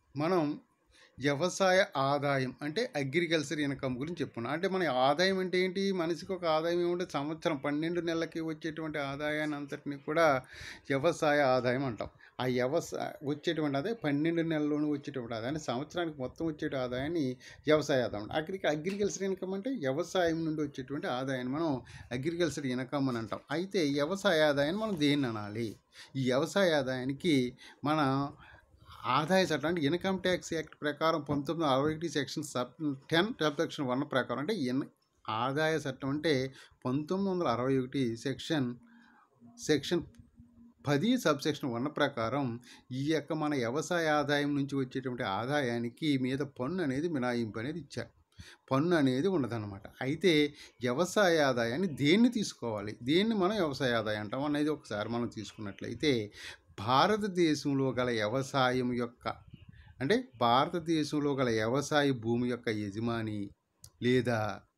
మనం వ్యవసాయ ఆదాయం అంటే అగ్రికల్చర్ ఇన్కమ్ గురించి చెప్పుకున్నాం అంటే మన ఆదాయం అంటే ఏంటి మనిషికి ఒక ఆదాయం ఏమంటే సంవత్సరం పన్నెండు నెలలకి వచ్చేటువంటి ఆదాయాన్ని అంతటిని కూడా వ్యవసాయ ఆదాయం అంటాం ఆ వ్యవసాయ వచ్చేటువంటి ఆదాయం పన్నెండు నెలల్లోనూ వచ్చేటువంటి ఆదాయాన్ని సంవత్సరానికి మొత్తం వచ్చే ఆదాయాన్ని వ్యవసాయ ఆదాయం అంటాం. అగ్రి అగ్రికల్చర్ ఇన్కమ్ అంటే వ్యవసాయం నుండి వచ్చేటువంటి ఆదాయాన్ని మనం అగ్రికల్చర్ ఇన్కమ్ అని అంటాం అయితే వ్యవసాయ ఆదాయాన్ని మనం దేన్ని అనాలి ఈ వ్యవసాయ ఆదాయానికి మన ఆదాయ చట్టం అంటే ఇన్కమ్ ట్యాక్స్ యాక్ట్ ప్రకారం పంతొమ్మిది వందల అరవై ఒకటి section sub ten sub section one ప్రకారం అంటే ఇన్ ఆదాయ చట్టం అంటే పంతొమ్మిది వందల అరవై ఒకటి సెక్షన్ సెక్షన్ పది సబ్ సెక్షన్ వన్ ప్రకారం ఈ యొక్క మన వ్యవసాయ ఆదాయం నుంచి వచ్చేటువంటి ఆదాయానికి మీద పన్ను అనేది మినాయింపు అనేది ఇచ్చారు పన్ను అనేది ఉండదన్నమాట అయితే వ్యవసాయ ఆదాయాన్ని దేన్ని తీసుకోవాలి దేన్ని మనం వ్యవసాయ ఆదాయం అంటాం అనేది ఒకసారి మనం తీసుకున్నట్లయితే భారతదేశంలో గల వ్యవసాయం యొక్క అంటే భారతదేశంలో గల వ్యవసాయ భూమి యొక్క యజమాని లేదా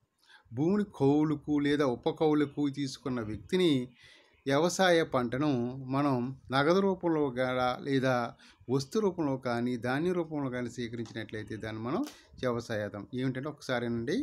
భూమిని కౌలుకు లేదా ఉపకౌలుకు తీసుకున్న వ్యక్తిని వ్యవసాయ పంటను మనం నగదు రూపంలో గా లేదా వస్తు రూపంలో కానీ ధాన్య రూపంలో కానీ స్వీకరించినట్లయితే దాన్ని మనం వ్యవసాయతం ఏమిటంటే ఒకసారేనండి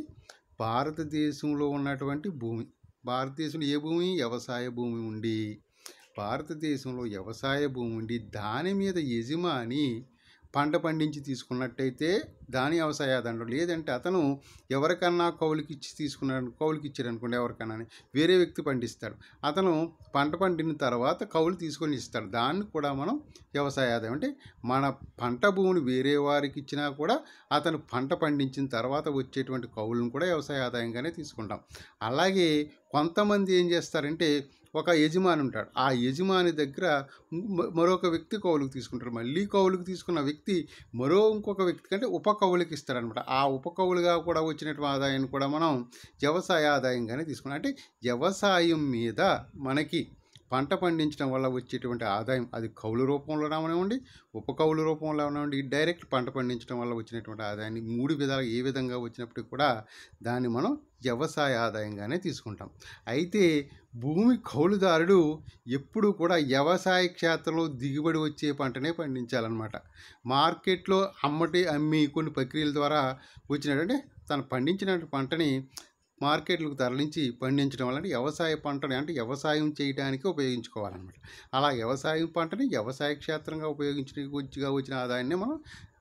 భారతదేశంలో ఉన్నటువంటి భూమి భారతదేశంలో ఏ భూమి వ్యవసాయ భూమి ఉండి భారతదేశంలో వ్యవసాయ భూమి ఉండి దాని మీద యజమాని పంట పండించి తీసుకున్నట్టయితే దాని వ్యవసాయ ఆదాయం లేదంటే అతను ఎవరికన్నా కౌలుకి ఇచ్చి తీసుకున్నాడు కౌలుకి ఇచ్చాడు అనుకోండి ఎవరికన్నా అని, వేరే వ్యక్తి పండిస్తాడు అతను పంట పండిన తర్వాత కౌలు తీసుకొని ఇస్తాడు దాన్ని కూడా మనం వ్యవసాయ ఆదాయం అంటే మన పంట భూమిని వేరే వారికి ఇచ్చినా కూడా అతను పంట పండించిన తర్వాత వచ్చేటువంటి కౌలును కూడా వ్యవసాయ ఆదాయంగానే తీసుకుంటాం అలాగే కొంతమంది ఏం చేస్తారంటే ఒక యజమాని ఉంటాడు ఆ యజమాని దగ్గర మ- మరొక వ్యక్తి కౌలుకు తీసుకుంటాడు మళ్ళీ కౌలుకు తీసుకున్న వ్యక్తి మరో ఇంకొక వ్యక్తి కంటే ఉప కౌలుకి ఇస్తాడనమాట ఆ ఉప కౌలుగా కూడా వచ్చినటువంటి ఆదాయాన్ని కూడా మనం వ్యవసాయ ఆదాయంగానే తీసుకున్నాం అంటే వ్యవసాయం మీద మనకి పంట పండించడం వల్ల వచ్చేటువంటి ఆదాయం అది కౌలు రూపంలో రావనివ్వండి ఉప కౌలు రూపంలో రావనివ్వండి డైరెక్ట్ పంట పండించడం వల్ల వచ్చినటువంటి ఆదాయాన్ని మూడు విధాలు ఏ విధంగా వచ్చినప్పటికీ కూడా దాన్ని మనం వ్యవసాయ ఆదాయంగానే తీసుకుంటాం అయితే భూమి కౌలుదారుడు ఎప్పుడు కూడా వ్యవసాయ క్షేత్రంలో దిగుబడి వచ్చే పంటనే పండించాలన్నమాట మార్కెట్లో అమ్మటి అమ్మి కొన్ని ప్రక్రియల ద్వారా వచ్చినటువంటి తను పండించిన పంటని మార్కెట్లకు తరలించి పండించడం వల్ల అంటే వ్యవసాయ పంటని అంటే వ్యవసాయం చేయడానికి ఉపయోగించుకోవాలన్నమాట అలా వ్యవసాయం పంటని వ్యవసాయ క్షేత్రంగా ఉపయోగించిన వచ్చిగా వచ్చిన ఆదాయాన్ని మనం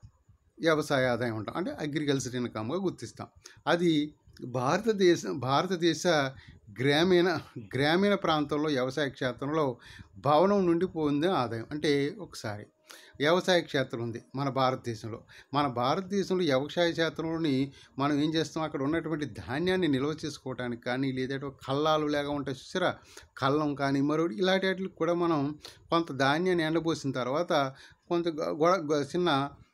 వ్యవసాయ ఆదాయం ఉంటాం అంటే అగ్రికల్చర్ ఇన్కమ్గా గుర్తిస్తాం అది భారతదేశం భారతదేశ గ్రామీణ గ్రామీణ ప్రాంతంలో వ్యవసాయ క్షేత్రంలో భవనం నుండి పొందే ఆదాయం అంటే ఒకసారి వ్యవసాయ క్షేత్రం ఉంది మన భారతదేశంలో మన భారతదేశంలో వ్యవసాయ క్షేత్రంలోని మనం ఏం చేస్తాం అక్కడ ఉన్నటువంటి ధాన్యాన్ని నిల్వ చేసుకోవడానికి కానీ లేదంటే కల్లాలు లేక ఉంటాయి చూసారా కల్లం కానీ మరొకటి ఇలాంటి వాటికి కూడా మనం కొంత ధాన్యాన్ని ఎండబోసిన తర్వాత కొంత గొ- గొ- గొ- చిన్న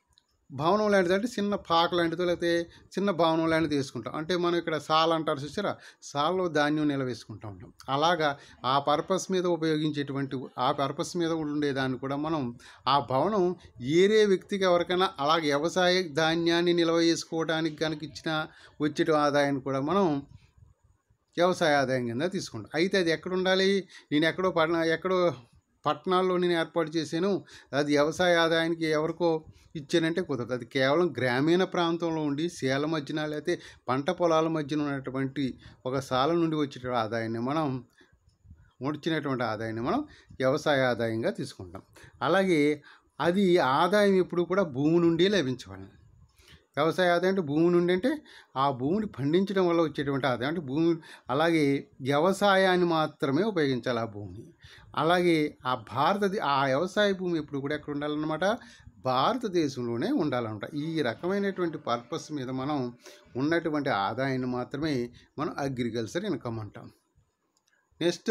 భవనం లాంటిది అంటే చిన్న పాక లాంటిదో లేకపోతే చిన్న భవనం లాంటిది వేసుకుంటాం అంటే మనం ఇక్కడ సాల్ అంటారు చూసారా సాల్లో ధాన్యం నిల్వ వేసుకుంటూ ఉంటాం అలాగా ఆ పర్పస్ మీద ఉపయోగించేటువంటి ఆ పర్పస్ మీద ఉండేదాన్ని కూడా మనం ఆ భవనం ఏరే వ్యక్తికి ఎవరికైనా అలాగే వ్యవసాయ ధాన్యాన్ని నిల్వ చేసుకోవడానికి కనుక ఇచ్చిన వచ్చే ఆదాయాన్ని కూడా మనం వ్యవసాయ ఆదాయం కింద తీసుకుంటాం అయితే అది ఎక్కడ ఉండాలి నేను ఎక్కడో పట్టణ ఎక్కడో పట్టణాల్లో నేను ఏర్పాటు చేశాను అది వ్యవసాయ ఆదాయానికి ఎవరికో ఇచ్చానంటే కుదరదు అది కేవలం గ్రామీణ ప్రాంతంలో ఉండి శీల మధ్యన లేకపోతే పంట పొలాల మధ్యన ఉన్నటువంటి ఒక సాల నుండి వచ్చే ఆదాయాన్ని మనం వచ్చినటువంటి ఆదాయాన్ని మనం వ్యవసాయ ఆదాయంగా తీసుకుంటాం అలాగే అది ఆదాయం ఎప్పుడు కూడా భూమి నుండి లభించవాలి వ్యవసాయ ఆదాయం అంటే భూమి నుండి అంటే ఆ భూమిని పండించడం వల్ల వచ్చేటువంటి ఆదాయం అంటే భూమి అలాగే వ్యవసాయాన్ని మాత్రమే ఉపయోగించాలి ఆ భూమిని అలాగే ఆ భారత ఆ వ్యవసాయ భూమి ఎప్పుడు కూడా ఎక్కడ ఉండాలన్నమాట భారతదేశంలోనే ఉండాలన్నమాట ఈ రకమైనటువంటి పర్పస్ మీద మనం ఉన్నటువంటి ఆదాయాన్ని మాత్రమే మనం అగ్రికల్చర్ ఇన్కమ్ అంటాం నెక్స్ట్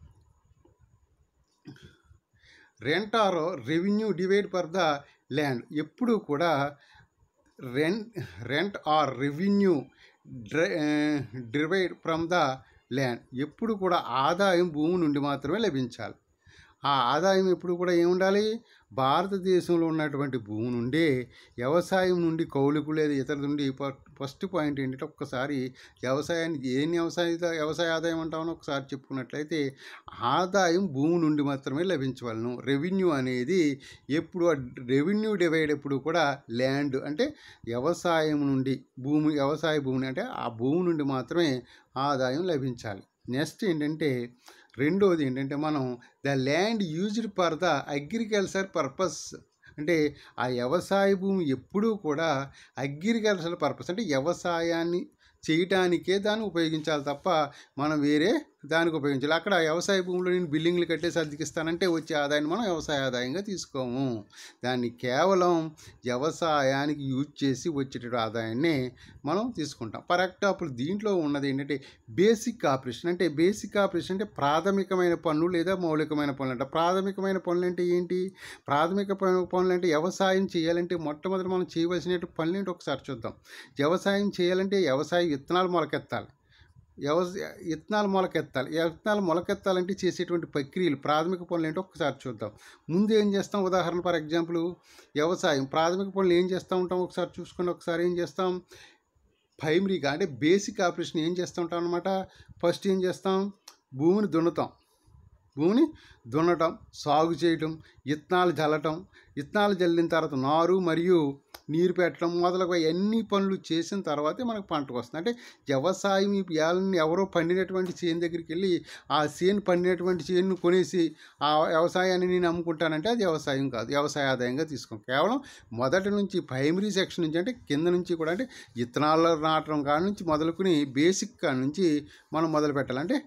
రెంట్ ఆర్ రెవెన్యూ డివైడ్ ఫర్ ద ల్యాండ్ ఎప్పుడు కూడా రెంట్ రెంట్ ఆర్ రెవెన్యూ డివైడ్ ఫ్రమ్ ద ల్యాండ్ ఎప్పుడు కూడా ఆదాయం భూమి నుండి మాత్రమే లభించాలి ఆ ఆదాయం ఎప్పుడు కూడా ఏముండాలి భారతదేశంలో ఉన్నటువంటి భూమి నుండే వ్యవసాయం నుండి కౌలుకు లేదా ఇతర నుండి ఫ- ఫస్ట్ పాయింట్ ఏంటంటే ఒక్కసారి వ్యవసాయాన్ని ఏం వ్యవసాయ వ్యవసాయ ఆదాయం అంటామని ఒకసారి చెప్పుకున్నట్లయితే ఆదాయం భూమి నుండి మాత్రమే లభించవలను రెవెన్యూ అనేది ఎప్పుడు రెవెన్యూ డివైడ్ ఎప్పుడు కూడా ల్యాండ్ అంటే వ్యవసాయం నుండి భూమి వ్యవసాయ భూమిని అంటే ఆ భూమి నుండి మాత్రమే ఆదాయం లభించాలి నెక్స్ట్ ఏంటంటే రెండోది ఏంటంటే మనం the land used for the agriculture purpose అంటే ఆ వ్యవసాయ భూమి ఎప్పుడూ కూడా అగ్రికల్చర్ పర్పస్ అంటే వ్యవసాయాన్ని చేయటానికే దాన్ని ఉపయోగించాలి తప్ప మనం వేరే దానికి ఉపయోగించాలి అక్కడ వ్యవసాయ భూమిలో నేను బిల్డింగ్లు కట్టేసి అద్దెకిస్తానంటే వచ్చే ఆదాయాన్ని మనం వ్యవసాయ ఆదాయంగా తీసుకోము దాన్ని కేవలం వ్యవసాయానికి యూజ్ చేసి వచ్చేటటువంటి ఆదాయాన్ని మనం తీసుకుంటాం ఫర్ ఎగ్జాంపుల్ దీంట్లో ఉన్నది ఏంటంటే బేసిక్ ఆపరేషన్ అంటే బేసిక్ ఆపరేషన్ అంటే ప్రాథమికమైన పనులు లేదా మౌలికమైన పనులు అంట ప్రాథమికమైన పనులు అంటే ఏంటి ప్రాథమిక పను- పనులు అంటే వ్యవసాయం చేయాలంటే మొట్టమొదటి మనం చేయవలసిన పనులు ఏంటి ఒకసారి చూద్దాం వ్యవసాయం చేయాలంటే వ్యవసాయ విత్తనాలు మొలకెత్తాలి వ్యవసాయ విత్తనాలు మొలకెత్తాలి విత్తనాలు మొలకెత్తాలంటే చేసేటువంటి ప్రక్రియలు ప్రాథమిక పనులు ఏంటో ఒకసారి చూద్దాం ముందు ఏం చేస్తాం ఉదాహరణ ఫర్ ఎగ్జాంపుల్ వ్యవసాయం ప్రాథమిక పనులు ఏం చేస్తూ ఉంటాం ఒకసారి చూసుకుని ఒకసారి ఏం చేస్తాం ప్రైమరీగా అంటే బేసిక్ ఆపరేషన్ ఏం చేస్తూ ఉంటాం అనమాట ఫస్ట్ ఏం చేస్తాం భూమిని దున్నుతాం భూమిని దున్నటం సాగు చేయటం విత్తనాలు జల్లటం విత్తనాలు జల్లిన తర్వాత నారు మరియు నీరు పెట్టడం మొదలగు అన్ని పనులు చేసిన తర్వాతే మనకు పంటకు వస్తుంది అంటే వ్యవసాయం ఈ ఏళ్ళని ఎవరో పండినటువంటి చేను దగ్గరికి వెళ్ళి ఆ చేను పండినటువంటి చేనును కొనేసి ఆ వ్యవసాయాన్ని నేను అమ్ముకుంటానంటే అది వ్యవసాయం కాదు వ్యవసాయ ఆదాయంగా తీసుకోం కేవలం మొదటి నుంచి ప్రైమరీ సెక్షన్ నుంచి అంటే కింద నుంచి కూడా అంటే విత్తనాలు నాటడం కాడ నుంచి మొదలుకుని బేసిక్ కాడ నుంచి మనం మొదలు పెట్టాలి అంటే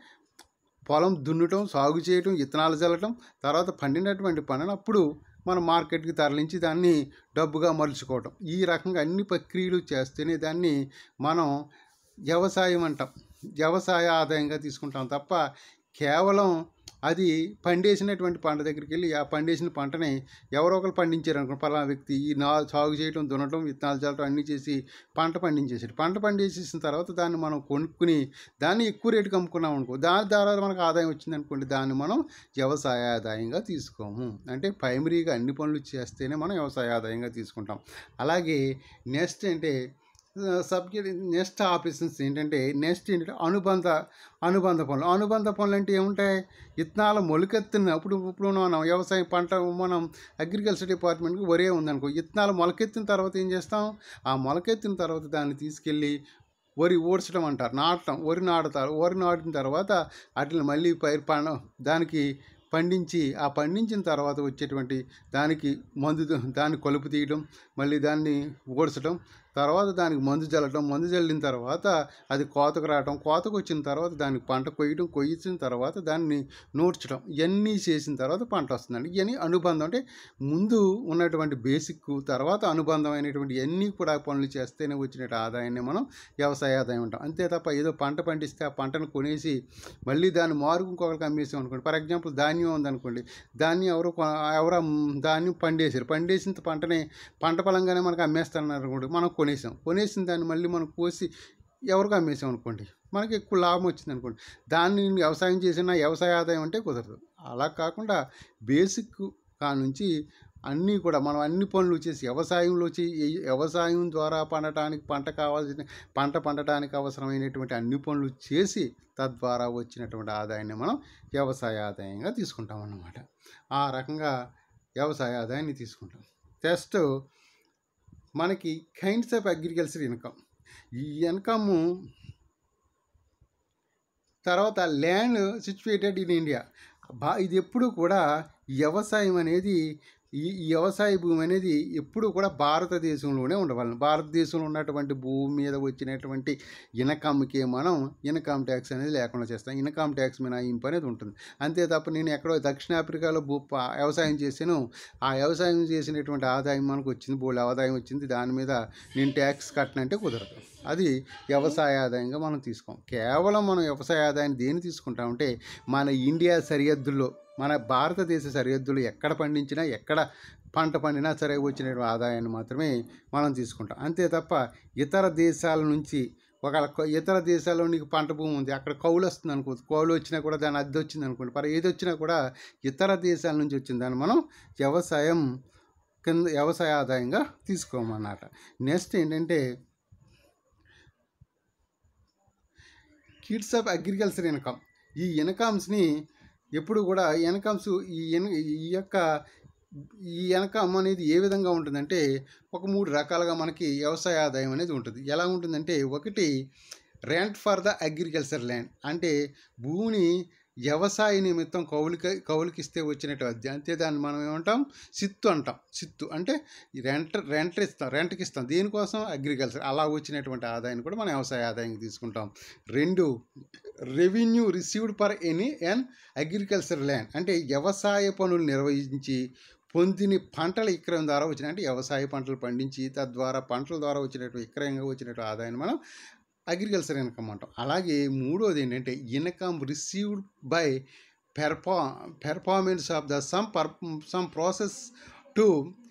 పొలం దున్నటం సాగు చేయటం విత్తనాలు చల్లటం తర్వాత పండినటువంటి పంటను అప్పుడు మనం మార్కెట్కి తరలించి దాన్ని డబ్బుగా మలుచుకోవటం ఈ రకంగా అన్ని ప్రక్రియలు చేస్తేనే దాన్ని మనం వ్యవసాయం అంటాం వ్యవసాయ ఆదాయంగా తీసుకుంటాం తప్ప కేవలం అది పండేసినటువంటి పంట దగ్గరికి వెళ్ళి ఆ పండేసిన పంటని ఎవరో ఒకరు పండించారు అనుకో పలానా వ్యక్తి ఈ నా సాగు చేయటం దున్నటం విత్తనాలు చల్లటం అన్నీ చేసి పంట పండించేసాడు పంట పండించేసిన తర్వాత దాన్ని మనం కొనుక్కుని దాన్ని ఎక్కువ రేటుకి అమ్ముకున్నాం అనుకో దాని ద్వారా మనకు ఆదాయం వచ్చింది అనుకోండి దాన్ని మనం వ్యవసాయ ఆదాయంగా తీసుకోము అంటే ప్రైమరీగా అన్ని పనులు చేస్తేనే మనం వ్యవసాయ ఆదాయంగా తీసుకుంటాం అలాగే నెక్స్ట్ అంటే సబ్జెక్ట్ నెక్స్ట్ ఆపరేషన్స్ ఏంటంటే నెక్స్ట్ ఏంటంటే అనుబంధ అనుబంధ పనులు అనుబంధ పనులు అంటే ఏముంటాయి విత్తనాలు మొలకెత్తిన ఇప్పుడు ఇప్పుడు మనం వ్యవసాయం పంట మనం అగ్రికల్చర్ డిపార్ట్మెంట్కి వరే ఉందనుకో విత్తనాలు మొలకెత్తిన తర్వాత ఏం చేస్తాం ఆ మొలకెత్తిన తర్వాత దాన్ని తీసుకెళ్ళి వరి ఊడ్చడం అంటారు నాటడం వరి నాటుతారు వరి నాటిన తర్వాత వాటిని మళ్ళీ పైరు పండ దానికి పండించి ఆ పండించిన తర్వాత వచ్చేటువంటి దానికి మందు దాన్ని కలుపు తీయడం మళ్ళీ దాన్ని ఊడ్చడం తర్వాత దానికి మందు చల్లటం మందు చల్లిన తర్వాత అది కోతకు రావటం కోతకు వచ్చిన తర్వాత దానికి పంట కొయ్యడం కొయ్యించిన తర్వాత దాన్ని నూర్చడం ఇవన్నీ చేసిన తర్వాత పంట వస్తుందండి ఇవన్నీ అనుబంధం అంటే ముందు ఉన్నటువంటి బేసిక్ తర్వాత అనుబంధమైనటువంటి ఇవన్నీ కూడా పనులు చేస్తేనే వచ్చిన ఆదాయాన్ని మనం వ్యవసాయ ఆదాయం అంటాం అంతే తప్ప ఏదో పంట పండిస్తే ఆ పంటను కొనేసి మళ్ళీ దాన్ని మారు ఇంకొకరికి అమ్మేసాం అనుకోండి ఫర్ ఎగ్జాంపుల్ ధాన్యం ఉందనుకోండి ధాన్యం ఎవరు కొ- ఎవరు అమ్- ధాన్యం పండేసారు పండేసిన పంటని పంట పొలంగానే మనకు అమ్మేస్తున్నారు అనుకోండి మనం కొనేసాం కొనేసిన దాన్ని మళ్ళీ మనం కోసి ఎవరికి అమ్మేసాం అనుకోండి మనకి ఎక్కువ లాభం వచ్చింది అనుకోండి దాన్ని వ్యవసాయం చేసిన వ్యవసాయ ఆదాయం అంటే కుదరదు అలా కాకుండా బేసిక్ కా నుంచి అన్నీ కూడా మనం అన్ని పనులు చేసి వ్యవసాయంలో చే- ఈ వ్యవసాయం ద్వారా పండటానికి పంట కావాల్సిన పంట పండటానికి అవసరమైనటువంటి అన్ని పనులు చేసి తద్వారా వచ్చినటువంటి ఆదాయాన్ని మనం వ్యవసాయ ఆదాయంగా తీసుకుంటాం అన్నమాట ఆ రకంగా వ్యవసాయ ఆదాయాన్ని తీసుకుంటాం నెక్స్ట్ మనకి కైండ్స్ ఆఫ్ అగ్రికల్చర్ ఇన్కమ్ ఈ ఇన్కమ్ తర్వాత ల్యాండ్ సిచ్యువేటెడ్ ఇన్ ఇండియా బా ఇది ఎప్పుడు కూడా వ్యవసాయం అనేది ఈ ఈ వ్యవసాయ భూమి అనేది ఎప్పుడు కూడా భారతదేశంలోనే ఉండవాలి భారతదేశంలో ఉన్నటువంటి భూమి మీద వచ్చినటువంటి ఇన్కమ్కి మనం ఇన్కమ్ ట్యాక్స్ అనేది లేకుండా చేస్తాం ఇన్కమ్ ట్యాక్స్ మినహాయింపు అనేది ఉంటుంది అంతే తప్ప నేను ఎక్కడో దక్షిణాఫ్రికాలో భూ ప- వ్యవసాయం చేశాను ఆ వ్యవసాయం చేసినటువంటి ఆదాయం మనకు వచ్చింది బోళ్ళ ఆదాయం వచ్చింది దాని మీద నేను ట్యాక్స్ కట్టనంటే కుదరదు అది వ్యవసాయ ఆదాయంగా మనం తీసుకోం కేవలం మనం వ్యవసాయ ఆదాయాన్ని దేని తీసుకుంటామంటే మన ఇండియా సరిహద్దుల్లో మన భారతదేశ సరిహద్దులు ఎక్కడ పండించినా ఎక్కడ పంట పండినా సరే వచ్చిన ఆదాయాన్ని మాత్రమే మనం తీసుకుంటాం అంతే తప్ప ఇతర దేశాల నుంచి ఒకవేళ కొ- ఇతర దేశాల్లో నీకు పంట భూమి ఉంది అక్కడ కౌలు వస్తుంది అనుకో కౌలు వచ్చినా కూడా దాని అద్దె వచ్చింది అనుకోండి మరి ఏది వచ్చినా కూడా ఇతర దేశాల నుంచి వచ్చిన దాన్ని మనం వ్యవసాయం కింద వ్యవసాయ ఆదాయంగా తీసుకోమన్నమాట నెక్స్ట్ ఏంటంటే కిడ్స్ ఆఫ్ అగ్రికల్చర్ ఇన్కమ్ ఈ ఇన్కమ్స్ని ఎప్పుడు కూడా ఇన్కమ్స్ ఈ ఇన్ ఈ యొక్క ఈ ఇన్కమ్ అనేది ఏ విధంగా ఉంటుందంటే ఒక మూడు రకాలుగా మనకి వ్యవసాయ ఆదాయం అనేది ఉంటుంది ఎలా ఉంటుందంటే ఒకటి rent for the agriculture land అంటే భూమిని వ్యవసాయ నిమిత్తం కౌలుకి కౌలుకిస్తే వచ్చినట్టు అద్దె అంతే దాన్ని మనం ఏమంటాం సిత్తు అంటాం సిత్తు అంటే రెంట్ రెంట్ ఇస్తాం రెంట్కి ఇస్తాం దీనికోసం అగ్రికల్చర్ అలా వచ్చినటువంటి ఆదాయాన్ని కూడా మనం వ్యవసాయ ఆదాయంగా తీసుకుంటాం రెండు revenue received per any and agriculture land అంటే వ్యవసాయ పనులు నిర్వహించి పొందిన పంటల విక్రయం ద్వారా వచ్చిన అంటే వ్యవసాయ పంటలు పండించి తద్వారా పంటల ద్వారా వచ్చినట్టు విక్రయంగా వచ్చినట్టు ఆదాయాన్ని మనం అగ్రికల్చర్ ఇన్కమ్ అంటాం అలాగే మూడోది ఏంటంటే income received by perfor performance of the some per some process to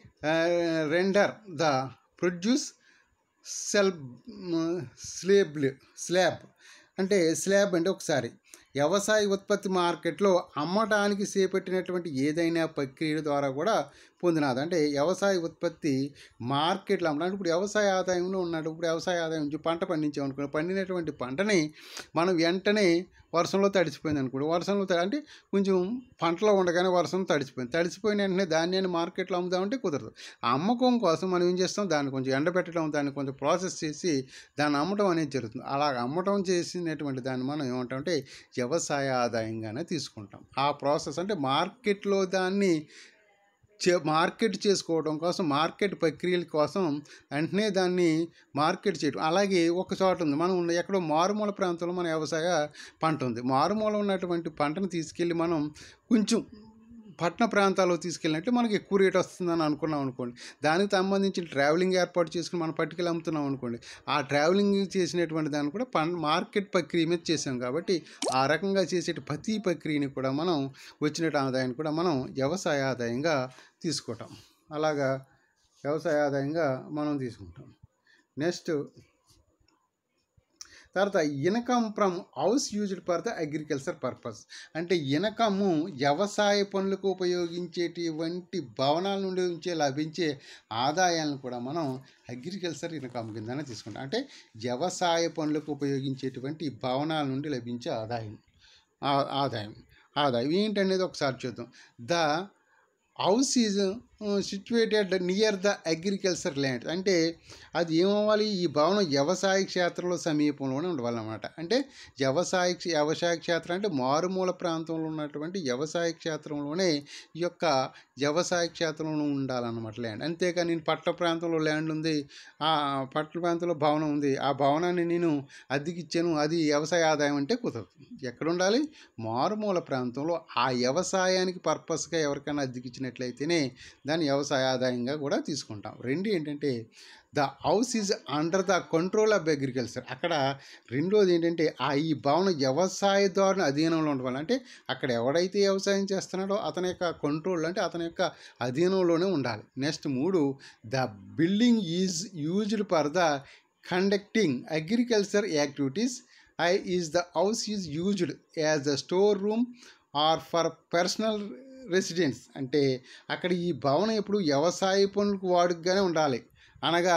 render the produce saleable slab అంటే స్లాబ్ అంటే ఒకసారి వ్యవసాయ ఉత్పత్తి మార్కెట్లో అమ్మటానికి చేపట్టినటువంటి ఏదైనా ప్రక్రియ ద్వారా కూడా పొందినది అంటే వ్యవసాయ ఉత్పత్తి మార్కెట్లో అమ్మడానికి ఇప్పుడు వ్యవసాయ ఆదాయంలో ఉన్నాడు ఇప్పుడు వ్యవసాయ ఆదాయం నుంచి పంట పండించామనుకోండి పండినటువంటి పంటని మనం వెంటనే వర్షంలో తడిసిపోయింది అనుకోండి వర్షంలో త- అంటే కొంచెం పంటలో ఉండగానే వర్షం తడిసిపోయింది తడిసిపోయిన వెంటనే ధాన్యాన్ని మార్కెట్లో అమ్ముదామంటే కుదరదు ఆ అమ్మకం కోసం మనం ఏం చేస్తాం దాన్ని కొంచెం ఎండబెట్టడం దాన్ని కొంచెం ప్రాసెస్ చేసి దాన్ని అమ్మటం అనేది జరుగుతుంది అలా అమ్మటం చేసినటువంటి దాన్ని మనం ఏమంటామంటే వ్యవసాయ ఆదాయంగానే తీసుకుంటాం ఆ ప్రాసెస్ అంటే మార్కెట్లో దాన్ని చే మార్కెట్ చేసుకోవడం కోసం మార్కెట్ ప్రక్రియల కోసం వెంటనే దాన్ని మార్కెట్ చేయడం అలాగే ఒక చోట ఉంది మనం ఉన్న ఎక్కడో మారుమూల ప్రాంతంలో మన వ్యవసాయ పంట ఉంది మారుమూల ఉన్నటువంటి పంటను తీసుకెళ్ళి మనం కొంచెం పట్టణ ప్రాంతాల్లో తీసుకెళ్ళినట్టు మనకి ఎక్కువ రేట్ వస్తుందని అనుకున్నాం అనుకోండి దానికి సంబంధించిన ట్రావెలింగ్ ఏర్పాటు చేసుకుని మనం పట్టుకెళ్ళి అమ్ముతున్నాం అనుకోండి ఆ ట్రావెలింగ్ చేసినటువంటి దాన్ని కూడా పం మార్కెట్ ప్రక్రియ మీద చేసాం కాబట్టి ఆ రకంగా చేసే ప్రతి ప్రక్రియని కూడా మనం వచ్చినట్టు ఆదాయాన్ని కూడా మనం వ్యవసాయ ఆదాయంగా తీసుకుంటాం అలాగా వ్యవసాయ ఆదాయంగా మనం తీసుకుంటాం నెక్స్ట్ తర్వాత income from house used for the agriculture purpose అంటే ఇన్కమ్ వ్యవసాయ పనులకు ఉపయోగించేటువంటి భవనాల నుండి ఉంచే లభించే ఆదాయాలను కూడా మనం అగ్రికల్చర్ ఇన్కమ్ కిందనే తీసుకుంటాం అంటే వ్యవసాయ పనులకు ఉపయోగించేటువంటి భవనాల నుండి లభించే ఆదాయం ఆ- ఆదాయం ఆదాయం ఏంటనేది ఒకసారి చూద్దాం the house is situated near the agriculture land అంటే అది ఏమవ్వాలి ఈ భవనం వ్యవసాయ క్షేత్రంలో సమీపంలోనే ఉండాలన్నమాట అంటే వ్యవసాయ క్షే- వ్యవసాయ క్షేత్రం అంటే మారుమూల ప్రాంతంలో ఉన్నటువంటి వ్యవసాయ క్షేత్రంలోనే ఈ యొక్క వ్యవసాయ క్షేత్రంలో ఉండాలన్నమాట ల్యాండ్ అంతేకాని నేను పట్ల ప్రాంతంలో ల్యాండ్ ఉంది ఆ పట్ల ప్రాంతంలో భవనం ఉంది ఆ భవనాన్ని నేను అద్దెకిచ్చాను అది వ్యవసాయ ఆదాయం అంటే కుదరదు ఎక్కడ ఉండాలి మారుమూల ప్రాంతంలో ఆ వ్యవసాయానికి పర్పస్గా ఎవరికైనా అద్దెకిచ్చినట్లయితేనే దాన్ని వ్యవసాయ ఆదాయంగా కూడా తీసుకుంటాం రెండు ఏంటంటే the house is under the control of agriculture అక్కడ రెండోది ఏంటంటే ఆ ఈ భవనం వ్యవసాయదారుని అధీనంలో ఉండవాలి అంటే అక్కడ ఎవడైతే వ్యవసాయం చేస్తున్నాడో అతని యొక్క కంట్రోల్ అంటే అతని యొక్క అధీనంలోనే ఉండాలి నెక్స్ట్ మూడు the building is used for the conducting agriculture activities I is the house is used as the store room or for personal residence అంటే అక్కడ ఈ భవనం ఎప్పుడు వ్యవసాయ పనులకు వాడుకగానే ఉండాలి అనగా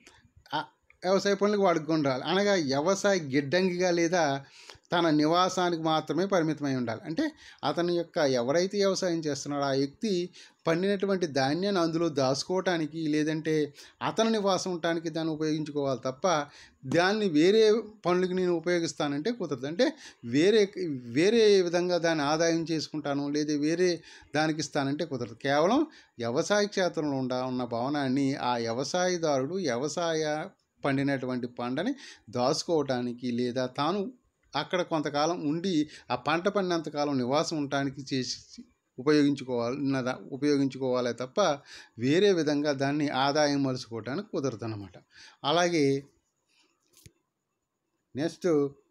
ఆ వ్యవసాయ పనులకు వాడుకగా ఉండాలి అనగా వ్యవసాయ గిడ్డంగిగా లేదా తన నివాసానికి మాత్రమే పరిమితమై ఉండాలి అంటే అతని యొక్క ఎవరైతే వ్యవసాయం చేస్తున్నాడో ఆ వ్యక్తి పండినటువంటి ధాన్యాన్ని అందులో దాచుకోవటానికి లేదంటే అతని నివాసం ఉండటానికి దాన్ని ఉపయోగించుకోవాలి తప్ప దాన్ని వేరే పనులకి నేను ఉపయోగిస్తానంటే కుదరదు అంటే వేరే వేరే విధంగా దాన్ని ఆదాయం చేసుకుంటాను లేదా వేరే దానికి ఇస్తానంటే కుదరదు కేవలం వ్యవసాయ క్షేత్రంలో ఉండ ఉన్న భవనాన్ని ఆ వ్యవసాయదారుడు వ్యవసాయ పండినటువంటి పంటని దాచుకోవటానికి లేదా తాను అక్కడ కొంతకాలం ఉండి ఆ పంట పండినంతకాలం నివాసం ఉండటానికి చేసి ఉపయోగించుకోవాలి ఉన్నదా ఉపయోగించుకోవాలే తప్ప వేరే విధంగా దాన్ని ఆదాయం మలుచుకోవడానికి కుదరదు అనమాట అలాగే next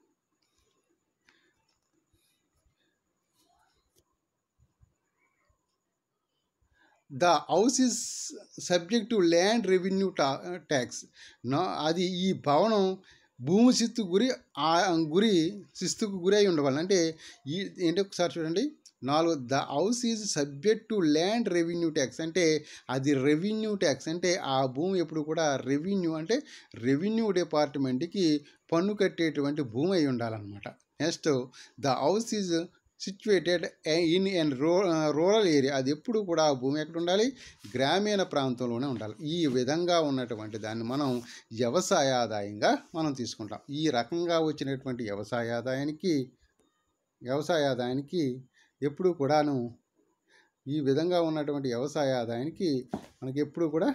the house is subject to land revenue ta tax నా అది ఈ భవనం భూమి శిస్తు గురి ఆ గురి శిస్తుకు గురి అయి ఉండవాలి అంటే ఈ ఏంటి ఒకసారి చూడండి నాలుగు the house is subject to land revenue tax అంటే అది రెవెన్యూ ట్యాక్స్ అంటే ఆ భూమి ఎప్పుడు కూడా రెవెన్యూ అంటే రెవెన్యూ డిపార్ట్మెంట్కి పన్ను కట్టేటువంటి భూమి అయి ఉండాలన్నమాట next the house is situated in and ru rural area అది ఎప్పుడు కూడా ఆ భూమి ఎక్కడ ఉండాలి గ్రామీణ ప్రాంతంలోనే ఉండాలి ఈ విధంగా ఉన్నటువంటి దాన్ని మనం వ్యవసాయ ఆదాయంగా మనం తీసుకుంటాం ఈ రకంగా వచ్చినటువంటి వ్యవసాయ ఆదాయానికి వ్యవసాయ ఆదాయానికి ఎప్పుడు కూడాను ఈ విధంగా ఉన్నటువంటి వ్యవసాయ ఆదాయానికి మనకి ఎప్పుడు కూడా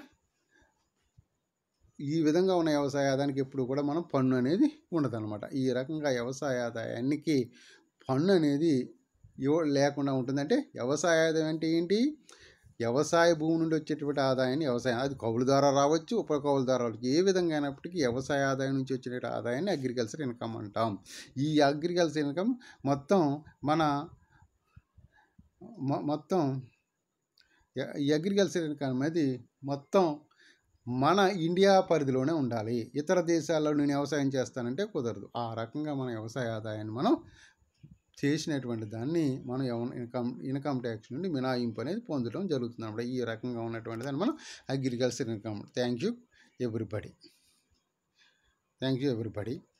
ఈ విధంగా ఉన్న వ్యవసాయ ఆదాయానికి ఎప్పుడు కూడా మనం పన్ను అనేది ఉండదన్నమాట ఈ రకంగా వ్యవసాయ ఆదాయానికి పన్ను అనేది ఇవ్వ లేకుండా ఉంటుందంటే వ్యవసాయ ఆదాయం అంటే ఏంటి వ్యవసాయ భూమి నుండి వచ్చేటువంటి ఆదాయాన్ని వ్యవసాయం అది కౌలు ద్వారా రావచ్చు ఉప కౌలు ద్వారా రావచ్చు ఏ విధంగా అయినప్పటికీ వ్యవసాయ ఆదాయం నుంచి వచ్చే ఆదాయాన్ని అగ్రికల్చర్ ఇన్కమ్ అంటాం ఈ అగ్రికల్చర్ ఇన్కమ్ మొత్తం మన మొ- మొత్తం ఎ- ఈ అగ్రికల్చర్ ఇన్కమ్ అనేది మొత్తం మన ఇండియా పరిధిలోనే ఉండాలి ఇతర దేశాల్లో నేను వ్యవసాయం చేస్తానంటే కుదరదు ఆ రకంగా మన వ్యవసాయ ఆదాయాన్ని మనం చేసినటువంటి దాన్ని మనం ఎవ- ఇన్కమ్ ఇన్కమ్ ట్యాక్స్ నుండి మినహాయింపు అనేది పొందడం జరుగుతుంది అన్నమాట ఈ రకంగా ఉన్నటువంటి దాన్ని మనం agriculture income thank you everybody thank you everybody